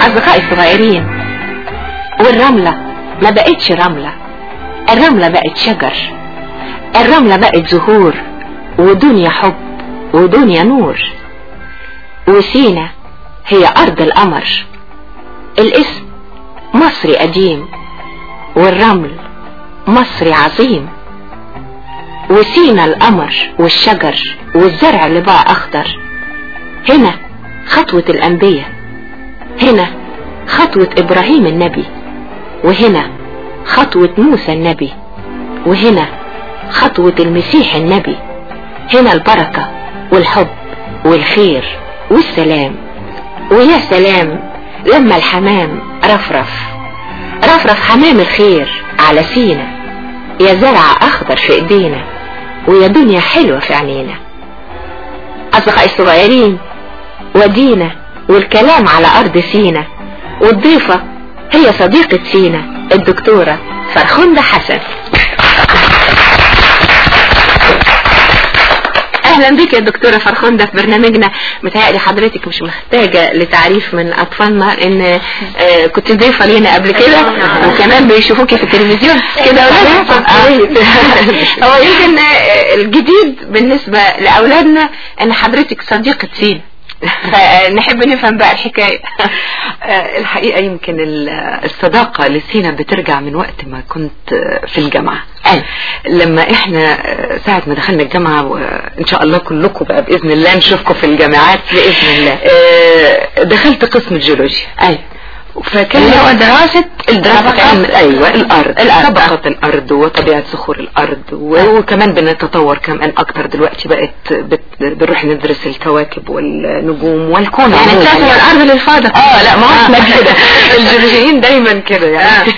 أصدقائي الصغيرين والرملة ما بقتش رملة الرملة بقت شجر الرملة بقت زهور ودنيا حب ودنيا نور وسينا هي أرض القمر الاسم مصري قديم والرمل مصري عظيم وسينا القمر والشجر والزرع اللي بقى أخضر هنا خطوة الأنبياء هنا خطوة إبراهيم النبي وهنا خطوة موسى النبي وهنا خطوة المسيح النبي هنا البركة والحب والخير والسلام ويا سلام لما الحمام رفرف رفرف حمام الخير على سينا يا زرع أخضر في إيدينا ويا دنيا حلوة في عينينا أصدقائي الصغيرين ودينا والكلام على أرض سينا والضيفة هي صديقة سينا الدكتورة فرخندة حسن اهلا بك يا دكتورة فرخندة في برنامجنا متهيألي حضرتك مش محتاجة لتعريف من اطفالنا ان آه كنت ضيفة لينا قبل كده وكمان بيشوفوكي في التلفزيون كده ولا هو يمكن آه، الجديد بالنسبة لاولادنا ان حضرتك صديقة سين فنحب نفهم بقى الحكاية آه، الحقيقة يمكن ال- الصداقة لسينا بترجع من وقت ما كنت آه، في الجامعة أيوة. لما احنا آه، ساعة ما دخلنا الجامعة وان شاء الله كلكم بقى بإذن الله نشوفكم في الجامعات بإذن الله. آه، دخلت قسم الجيولوجيا ايوه فكان اللي هو دراسة الدراسة طبقات- عن ايوه الارض الأرض. طبقات الارض وطبيعة صخور الارض و- وكمان بنتطور كمان اكتر دلوقتي بقت بت... بنروح ندرس الكواكب والنجوم والكون يعني عموماً طلعت من الارض للفضاء اه لا ما هو احنا آه. كده الجيولوجيين دايما كده يعني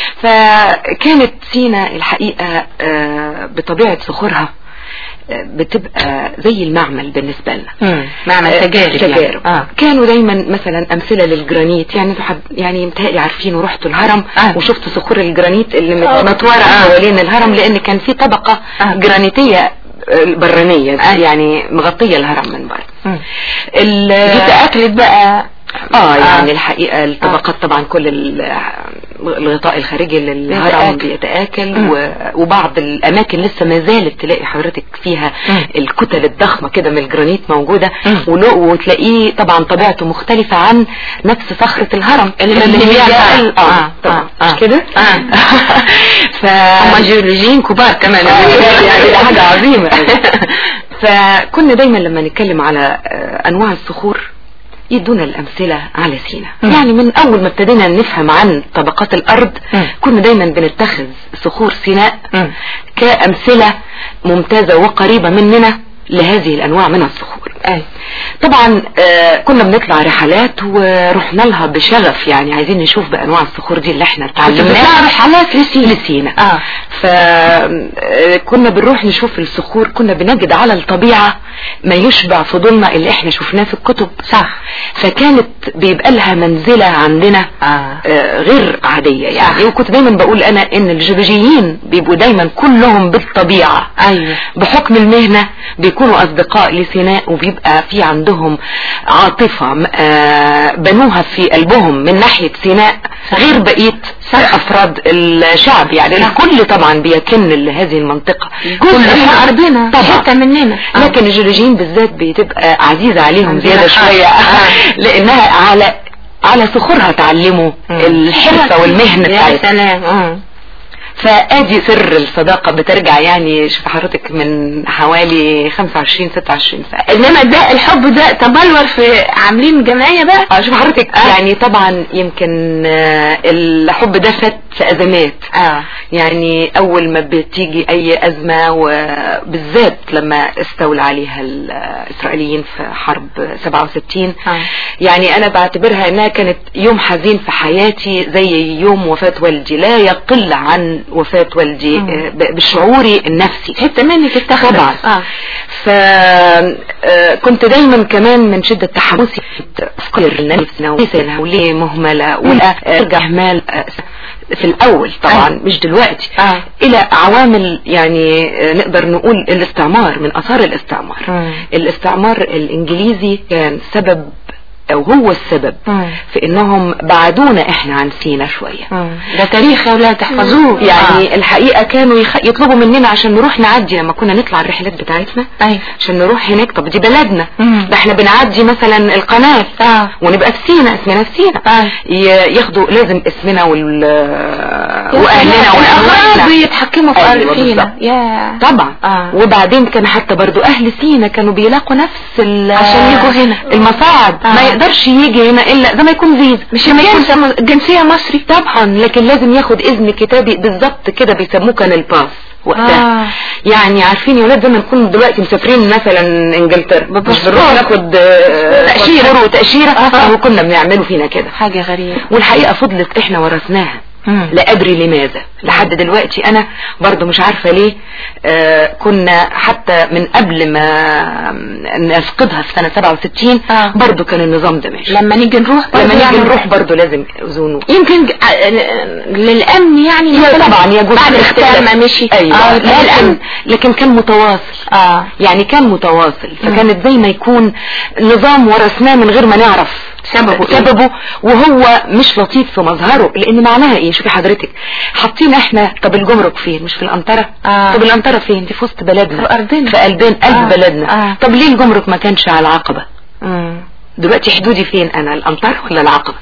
فكانت سينا الحقيقة آه، بطبيعة صخورها آه، بتبقى زي المعمل بالنسبة لنا مم. معمل آه، تجارب يعني. تجارب آه. كانوا دايما مثلا امثله للجرانيت يعني انتوا حد يعني متهيألي عارفين ورحتوا الهرم آه. وشفتوا صخور الجرانيت اللي آه. متنطوره آه. حوالين الهرم لان كان في طبقه آه. جرانيتيه آه، برانيه آه. يعني مغطيه الهرم من بره مم. ال- دي تأكلت بقى اه يعني الحقيقة الطبقات طبعا كل ال- الغطاء الخارجي للهرم بيتآكل. بيتآكل مم. و- وبعض الأماكن لسه ما زالت تلاقي حضرتك فيها مم. الكتل الضخمة كده من الجرانيت موجودة مم. ولو- وتلاقيه طبعا طبيعته مختلفة عن نفس صخرة الهرم اللي اللي اللي هي هي اه, آه، آه طبعا آه، مش آه. كده آه. ف هم جيولوجيين كبار كمان آه، يعني ده حاجة عظيمة فكنا دايما لما نتكلم على آه، انواع الصخور يدونا الامثلة على سينا مم. يعني من اول ما ابتدينا نفهم عن طبقات الارض مم. كنا دايما بنتخذ صخور سيناء مم. كامثلة ممتازة وقريبة مننا لهذه الانواع من الصخور أيوة. طبعا آه كنا بنطلع رحلات ورحنا لها بشغف يعني عايزين نشوف بانواع الصخور دي اللي احنا اتعلمناها بتطلعوا رحلات لسينا. لسينا آه. فكنا بنروح نشوف الصخور كنا بنجد على الطبيعة ما يشبع فضولنا اللي احنا شفناه في الكتب صح فكانت بيبقى لها منزلة عندنا آه. آه، غير عادية يعني صح. وكنت دايما بقول انا ان الجيولوجيين بيبقوا دايما كلهم بالطبيعة أيوة. بحكم المهنة بيكونوا اصدقاء لسيناء وبيبقى في عندهم عاطفة م- آه، بنوها في قلبهم من ناحية سيناء صح. غير بقية افراد الشعب يعني صح. الكل طبعا بيكن لهذه المنطقة جزء من حق. أرضنا طبعا حتة مننا آه. لكن الجيولوجيين بالذات بتبقى عزيزة عليهم عندنا زيادة حق. شوية آه. لانها على على صخورها تعلموا الحرفة والمهنة يا بتاعتها سلام آه. فادي سر الصداقة بترجع يعني شوف حضرتك من حوالي 25 26 سنة انما ده الحب ده تبلور في عاملين جمعية بقى اه شوف حضرتك آه. يعني طبعا يمكن آه، الحب ده فات في ازمات اه يعني اول ما بتيجي اي ازمة وبالذات لما استولى عليها الاسرائيليين في حرب 67 آه. يعني انا بعتبرها انها كانت يوم حزين في حياتي زي يوم وفاة والدي لا يقل عن وفاة والدي مم. آه، ب- بشعوري النفسي حتة منك اتخذت طبعا اه فكنت دايما كمان من شدة تحمسي افكر نفسنا ولسنا وليه مهملة ولا ارجع مال في الاول طبعا أيوة. مش دلوقتي آه. الى عوامل يعني آه، نقدر نقول الاستعمار من اثار الاستعمار مم. الاستعمار الانجليزي كان سبب او هو السبب مم. في انهم بعدونا احنا عن سينا شوية ده تاريخ يا ولاد تحفظوه يعني الحقيقة كانوا يخ... يطلبوا مننا عشان نروح نعدي لما كنا نطلع الرحلات بتاعتنا ايوه عشان نروح هناك طب دي بلدنا مم. ده احنا بنعدي مثلا القناة اه ونبقى في سينا اسمنا في سينا آه. ي- ياخدوا لازم اسمنا وال واهلنا واهلنا واموالنا يتحكموا في أيوة ارض فينا بالظبط. يا طبعا آه. وبعدين كان حتى برضو اهل سينا كانوا بيلاقوا نفس ال- عشان يجوا هنا. المصاعد آه. ما يقدرش يجي هنا الا زي ما يكون فيزا مش لما يكون الجنس الجنسية مصري طبعا لكن لازم ياخد اذن كتابي بالظبط كده بيسموه كان الباس وقتها آه. يعني عارفين يا ولاد زي ما نكون دلوقتي مسافرين مثلا انجلترا مش بباسبور. بنروح ناخد آه، تأشيرة. باسبور وتأشيرة آه. اهو كنا بنعمله فينا كده حاجة غريبة والحقيقة فضلت احنا ورثناها مم. لا ادري لماذا لحد دلوقتي انا برضو مش عارفة ليه آه كنا حتى من قبل ما نفقدها في سنة 67 آه. برضو كان النظام ده ماشي لما نيجي نروح برضه لما نيجي يعني نروح برضو لازم يأذونوا يمكن ج- ع- للأمن يعني لا مثلاً طبعا يجوز بعد الاختلاف. الاختيار ما مشي ايوه اه لكن, للأمن لكن كان متواصل اه يعني كان متواصل فكانت زي ما يكون نظام ورثناه من غير ما نعرف سببه إيه؟ سببه وهو مش لطيف في مظهره لان معناها ايه شوفي حضرتك حاطين احنا طب الجمرك فين مش في الانطره آه. طب الانطره فين دي في وسط بلدنا في أرضنا. في قلبين قلب آه. بلدنا آه. طب ليه الجمرك ما كانش على العقبه مم. دلوقتي حدودي فين انا الانطره ولا العقبه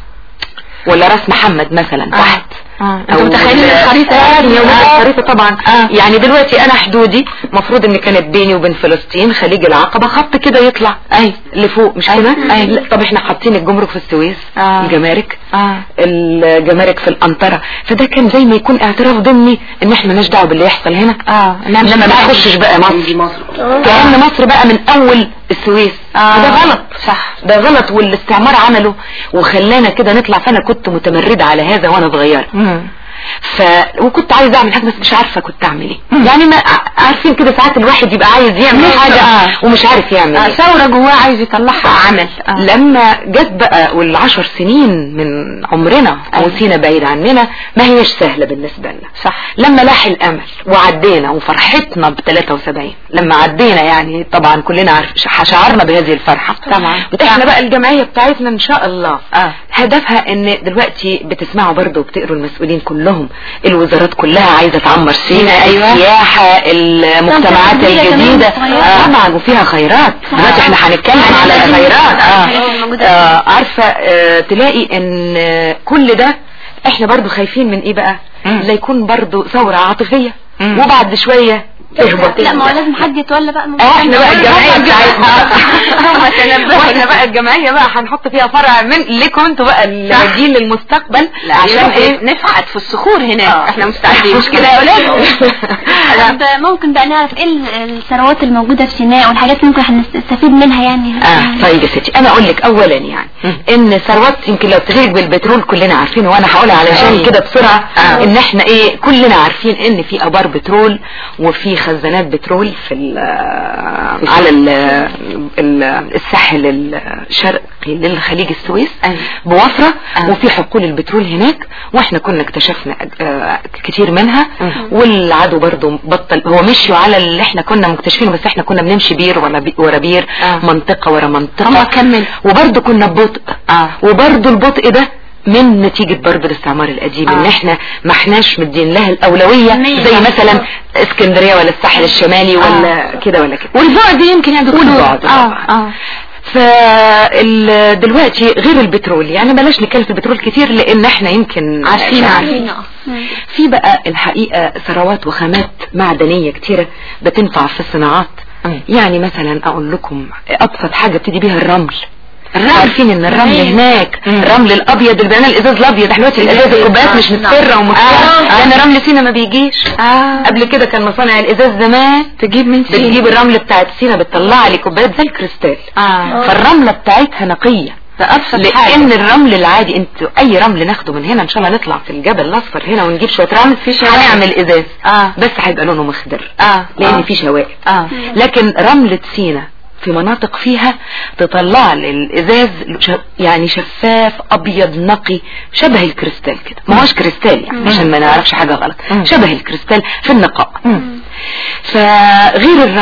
ولا راس محمد مثلا تحت اه أو انتوا متخيلين ال- الخريطة آه، يا ولاد آه. الخريطة طبعا آه. يعني دلوقتي انا حدودي مفروض ان كانت بيني وبين فلسطين خليج العقبة خط كده يطلع اي لفوق مش أي. كده أي. لا، طب احنا حاطين الجمرك في السويس آه. الجمارك اه الجمارك في الانطرة فده كان زي ما يكون اعتراف ضمني ان احنا مالناش دعوه باللي يحصل هنا اه انما ما نخشش بقى مصر كأن مصر بقى من اول السويس آه. وده غلط صح ده غلط والاستعمار عمله وخلانا كده نطلع فانا كنت متمردة على هذا وانا صغيرة مم. ف وكنت عايزه اعمل حاجه بس مش عارفه كنت اعمل ايه يعني ما ع- عارفين كده ساعات الواحد يبقى عايز يعمل نفسه، حاجه آه. ومش عارف يعمل آه، ايه ثورة جواه عايز يطلعها عمل آه. لما جت بقى والعشر سنين من عمرنا أيوة. وسينا بعيد عننا ما هيش سهله بالنسبه لنا صح لما لاح الامل وعدينا وفرحتنا ب 73 لما عدينا يعني طبعا كلنا عارف شعرنا بهذه الفرحه طبعا. احنا بقى الجمعيه بتاعتنا ان شاء الله اه هدفها ان دلوقتي بتسمعوا برضه وبتقروا المسؤولين كلهم الوزارات كلها عايزه تعمر سينا أيوة. السياحه المجتمعات جديدة كمان الجديده وخيرات. آه، طبعا وفيها خيرات دلوقتي احنا هنتكلم على عايزين الخيرات نسمع اه الحاجات الموجودة. آه، عارفه آه، تلاقي ان آه، كل ده احنا برضو خايفين من ايه بقى مم. لا يكون برضو ثوره عاطفيه مم. وبعد شويه تهبط لا ما هو لازم حد يتولى بقى اه احنا بقى الجمعيه بتاعتنا هم تنبهوا. واحنا بقى الجمعيه بقى هنحط فيها فرع من لكم انتوا بقى الجيل المستقبل عشان ايه نفعت في الصخور هناك آه. احنا مستعدين مش كده يا اولاد طب ممكن بقى نعرف ايه ال- الثروات الموجودة في سيناء والحاجات اللي ممكن هنستفيد منها يعني اه طيب يا ستي انا اقول لك اولا يعني مم. ان ثروات يمكن لو تغير بالبترول كلنا عارفينه وانا هقولها علشان أيوة. كده بسرعه آه. ان احنا ايه كلنا عارفين ان في ابار بترول وفي خزانات بترول في ال على ال ال الساحل الشرقي للخليج السويس أيوة. بوفره آه. وفي حقول البترول هناك واحنا كنا اكتشفنا آه، كتير منها مم. والعدو برضو بطل هو مشيوا على اللي احنا كنا مكتشفينه بس احنا كنا بنمشي بير ورا بي- ورا بير آه. منطقة ورا منطقة هم كمل. وبرضو كنا ببطء اه وبرضو البطء ده من نتيجة برضو الاستعمار القديم آه. ان احنا ما احناش مدين لها الاولوية أهمية. زي آه. مثلا اسكندرية ولا الساحل الشمالي ولا كده ولا كده والبعد يمكن يا دكتور والبعد اه طبعا. اه فدلوقتي غير البترول يعني بلاش نتكلم في البترول كتير لان احنا يمكن عارفين عارفين اه مم. في بقى الحقيقة ثروات وخامات معدنية كتيرة بتنفع في الصناعات مم. يعني مثلا اقول لكم ابسط حاجة بتدي بيها الرمل الرمل. عارفين ان الرمل أيوة. هناك مم. الرمل الابيض اللي بيعمل الازاز الابيض احنا دلوقتي الازاز الكوبايات مش مصفرة ومصفرة آه. لان رمل سينا ما بيجيش اه قبل كده كان مصانع الازاز زمان تجيب من سينا. بتجيب الرمل بتاعت سينا بتطلع لي كوبايات زي الكريستال اه فالرملة بتاعتها نقية ده ابسط حاجة لان الرمل العادي انت اي رمل ناخده من هنا ان شاء الله نطلع في الجبل الاصفر هنا ونجيب شويه رمل في شوائب. هنعمل ازاز اه بس هيبقى لونه مخضر اه لان آه. في شوائب اه لكن رملة سينا في مناطق فيها تطلع لي الازاز ش- يعني شفاف ابيض نقي شبه الكريستال كده ما هوش كريستال يعني عشان ما نعرفش حاجه غلط مم. شبه الكريستال في النقاء مم. فغير الرمل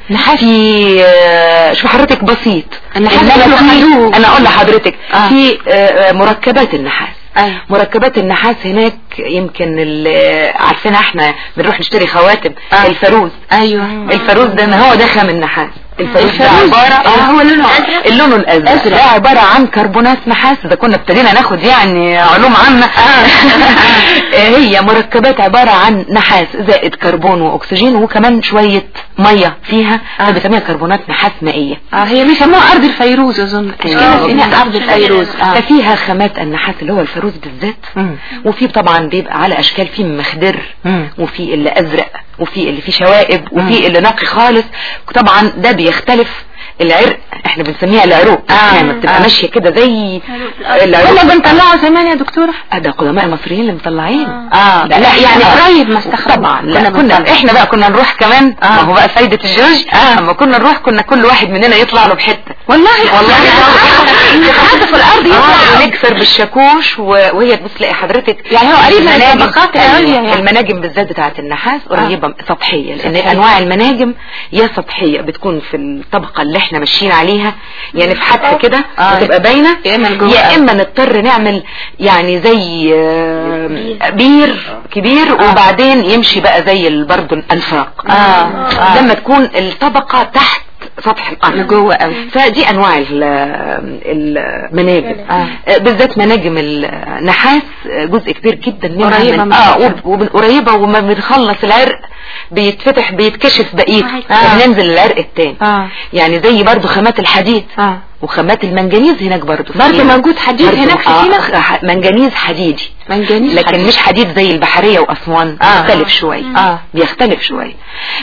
في آه، شوف حضرتك بسيط النحاس إنما اللي في- خدوه. انا اقول لحضرتك آه. في آه، آه، مركبات النحاس أيوة. مركبات النحاس هناك يمكن ال- عارفينها احنا بنروح نشتري خواتم آه. الفاروز ايوه الفاروز ده ما هو ده خام النحاس الفاروز ده الفاروز عبارة اللي اه هو لونه اللون الازرق أزرق. ده عبارة عن كربونات نحاس اذا كنا ابتدينا ناخد يعني علوم عامة هي مركبات عبارة عن نحاس زائد كربون واكسجين وكمان شوية مية فيها آه. فبنسميها كربونات نحاس مائية اه هي بيسموها ارض الفيروز اظن مش كده آه. اسمها ارض الفيروز اه ففيها خامات النحاس اللي هو الفاروز بالذات مم. وفي طبعا بيبقى على اشكال في مخدر مم. وفي اللي ازرق وفي اللي فيه شوائب وفي اللي نقي خالص طبعا ده بيختلف العرق احنا بنسميها العروق آه. يعني بتبقى آه. ماشيه كده زي كنا العروق بنطلعه زمان يا دكتورة آه، ده قدماء المصريين اللي مطلعين اه ده لا إحنا- يعني آه. قريب ما استخرجوا طبعا لا كنا كنا بنطلع. احنا بقى كنا نروح كمان آه. ما هو بقى فايدة الجورج آه. اما كنا نروح كنا كل واحد مننا يطلع له بحتة والله والله حاجة في الارض اه يطلع ونكسر بالشاكوش و- وهي تبص تلاقي حضرتك يعني هو قريب من المناجم- الطبقات أيوة، العليا يعني. المناجم بالذات بتاعت النحاس قريبة سطحية لان سطحية. انواع المناجم يا سطحية بتكون في الطبقة اللي احنا ماشيين عليها يعني في حتة كده آه. بتبقى باينة يا إما لجوه يا أوي. اما نضطر نعمل يعني زي آه، بير كبير وبعدين يمشي بقى زي ال- برضو الانفاق آه. آه. لما تكون الطبقة تحت سطح الارض لجوه قوي فدي انواع ال- المناجم آه. آه، بالذات مناجم النحاس آه، جزء كبير جدا منها قريبة من من اه الحجر. وب- وب- قريبة وما بنخلص العرق بيتفتح بيتكشف بقيته آه. بننزل العرق التاني اه يعني زي برضو خامات الحديد اه وخامات المنجنيز هناك برضو برضو فيها. موجود حديد برضو هناك في آه، سينا؟ خ- منجنيز حديدي منجنيز لكن حديد. مش حديد زي البحرية وأسوان آه. بيختلف شوية آه. بيختلف شوية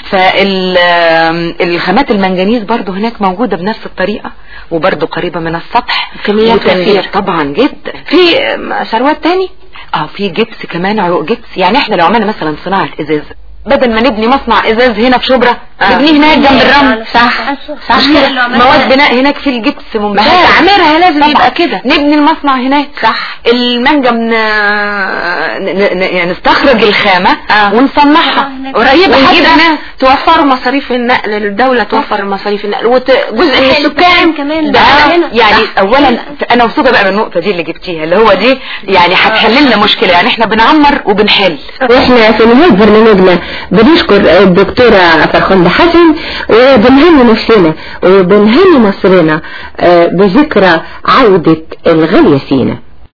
فالخامات المنجنيز برضو هناك موجودة بنفس الطريقة وبرضو قريبة من السطح كميات وتنزيل- كثيرة. طبعا جدا في آم، ثروات تاني اه في جبس كمان عروق جبس يعني احنا لو عملنا مثلا صناعة ازاز بدل ما نبني مصنع ازاز هنا في شبرا آه. نبنيه هناك جنب الرمل صح صح مش كده مواد بناء هناك في الجبس ما ممتاز هي تعميرها لازم طبعا. يبقى كده نبني المصنع هناك صح المنجم ن... ن... ن... يعني نستخرج الخامة آه. ونصنعها قريبة ونجيب حتى ناس توفروا مصاريف النقل للدولة توفر مصاريف النقل وجزء من السكان كمان ده هنا. يعني اولا انا مبسوطه بقى من النقطه دي اللي جبتيها اللي هو دي يعني هتحل لنا مشكله يعني احنا بنعمر وبنحل واحنا في نهاية برنامجنا بنشكر الدكتورة فرخندة حسن وبنهني نفسنا وبنهني مصرنا آه، بذكرى عودة الغالية سينا